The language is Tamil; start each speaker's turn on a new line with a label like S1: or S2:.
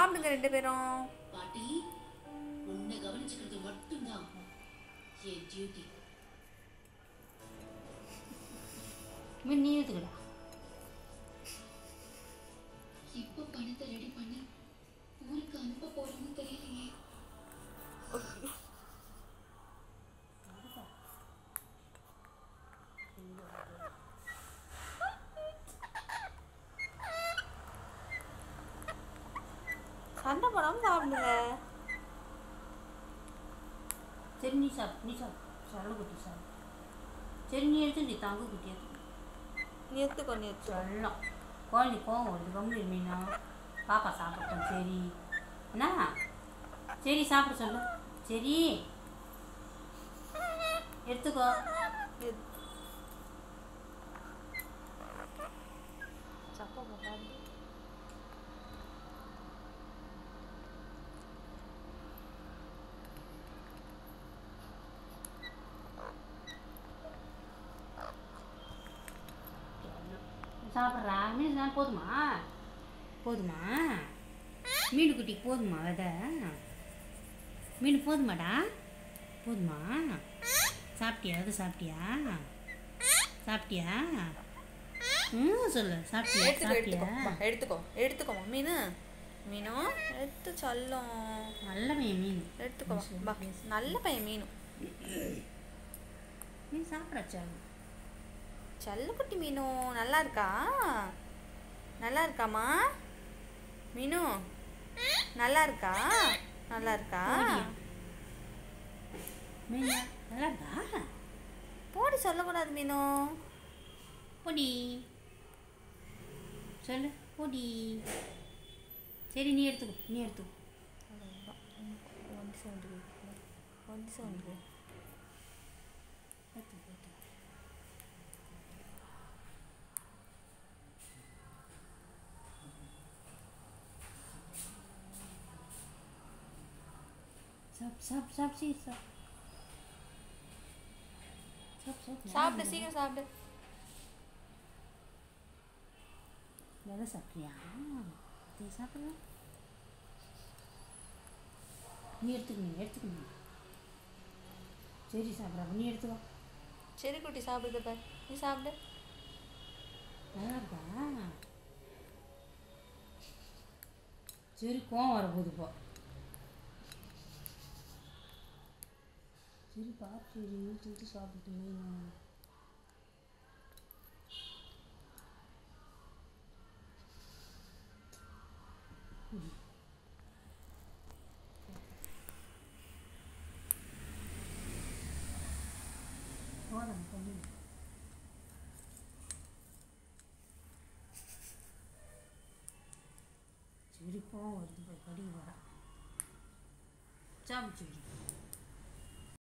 S1: சாப்பிடுங்க ரெண்டு பேரும்
S2: பாட்டி உன்னை கவனிச்சுக்கிறது மட்டும்தான் என் டியூட்டி
S3: மீன் நீ எடுத்துக்கடா
S2: இப்போ பணத்தை ரெடி பண்ணி ஊருக்கு அனுப்ப போறோம்னு தெரியலையே
S1: சண்டை போடாமல் சாப்பிடுங்க
S3: சரி நீ சாப்பிடு நீ சாப்பிடு சொல்ல குட்டி சாப்பிடு சரி நீ எடுத்து நீ தங்க குட்டி எடுத்து
S1: நீ எடுத்துக்கோ நீ எடுத்துக்கோ
S3: சொல்லலாம் குழந்தை கோவம் வருது கம்மி மீனா பாப்பா சாப்பிட்டோம் சரி என்ன சரி சாப்பிட சொல்லு சரி எடுத்துக்கோ
S1: எடு. சப்பா போடாது
S3: சாப்பிட்றா மீன் சாப்பிட போதுமா போதுமா மீன் குட்டிக்கு போதுமா விதை மீன் போதுமாடா போதுமா சாப்பிட்டியா அது சாப்பிட்டியா சாப்பிட்டியா ம் சொல்லு சாப்பிட்டியா
S1: எடுத்துக்கோ எடுத்துக்கோ
S3: சாப்பிட்டியா
S1: வா, எடுத்துக்கோ எடுத்துக்கோமா மீன் மீனும் எடுத்து சொல்லும்
S3: நல்ல பையன் மீன்
S1: எடுத்துக்கோ வா நல்ல பையன் மீனும்
S3: மீன் சாப்பிட்றச்சா
S1: செல்லக்குட்டி மீனும் நல்லா இருக்கா நல்லா இருக்காமா மீனு நல்லா இருக்கா நல்லா இருக்கா
S3: மீன் நல்லா இருக்கா
S1: போடி சொல்லக்கூடாது மீனு
S3: பொடி சொல்லு பொடி சரி நீ எடுத்துக்கோ நீ எடுத்துக்கோ
S1: ஒன்று சவுண்டு ஒன்று சவுண்டு
S3: எடுத்துக்கோ எடுத்துக்கோ சாப் சாப் சாப் சீ சாப் சாப் சாப்
S1: சாப்பிடு சீக்கிரம் சாப்பிடு
S3: வேலை சாப்பிட்றியா நீ சாப்பிட்ற நீ எடுத்துக்கணும் எடுத்துக்கணும் சரி சாப்பிட்றா நீ எடுத்துக்கோ
S1: சரி குட்டி சாப்பிடுது பாரு நீ சாப்பிடு
S3: நல்லா இருக்கா சரி கோவம் வரப்போகுது இப்போ சரி பார்த்து சரி தூக்கி சாப்பிட்டு மீன் போதும் தண்ணி சரி கோவம் வருது இப்போ கடி வர சாப்பிட்டு சரி